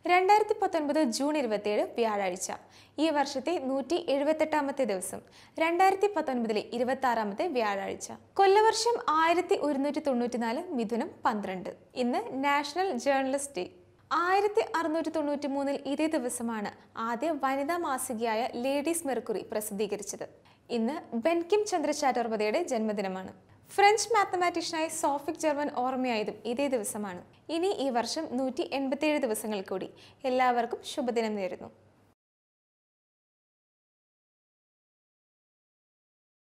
രണ്ടായിരത്തി പത്തൊൻപത് ജൂൺ ഇരുപത്തിയേഴ് വ്യാഴാഴ്ച ഈ വർഷത്തെ നൂറ്റി എഴുപത്തെട്ടാമത്തെ ദിവസം രണ്ടായിരത്തി പത്തൊൻപതിലെ ഇരുപത്തി ആറാമത്തെ വ്യാഴാഴ്ച കൊല്ലവർഷം ആയിരത്തി ഒരുന്നൂറ്റി തൊണ്ണൂറ്റിനാല് മിഥുനം പന്ത്രണ്ട് ഇന്ന് നാഷണൽ ജേർണലിസ്റ്റ് ഡേ ആയിരത്തി അറുന്നൂറ്റി തൊണ്ണൂറ്റി മൂന്നിൽ ഇതേ ദിവസമാണ് ആദ്യ വനിതാ മാസികയായ ലേഡീസ് മെർക്കുറി പ്രസിദ്ധീകരിച്ചത് ഇന്ന് ബെൻകിം ചന്ദ്ര ചാറ്റോർപതിയുടെ ജന്മദിനമാണ് ഫ്രഞ്ച് മാത്തമാറ്റീഷ്യനായ സോഫിക് ജർമ്മൻ ഓർമ്മയായതും ഇതേ ദിവസമാണ് ഇനി ഈ വർഷം നൂറ്റി എൺപത്തിയേഴ് ദിവസങ്ങൾ കൂടി എല്ലാവർക്കും ശുഭദിനം നേരുന്നു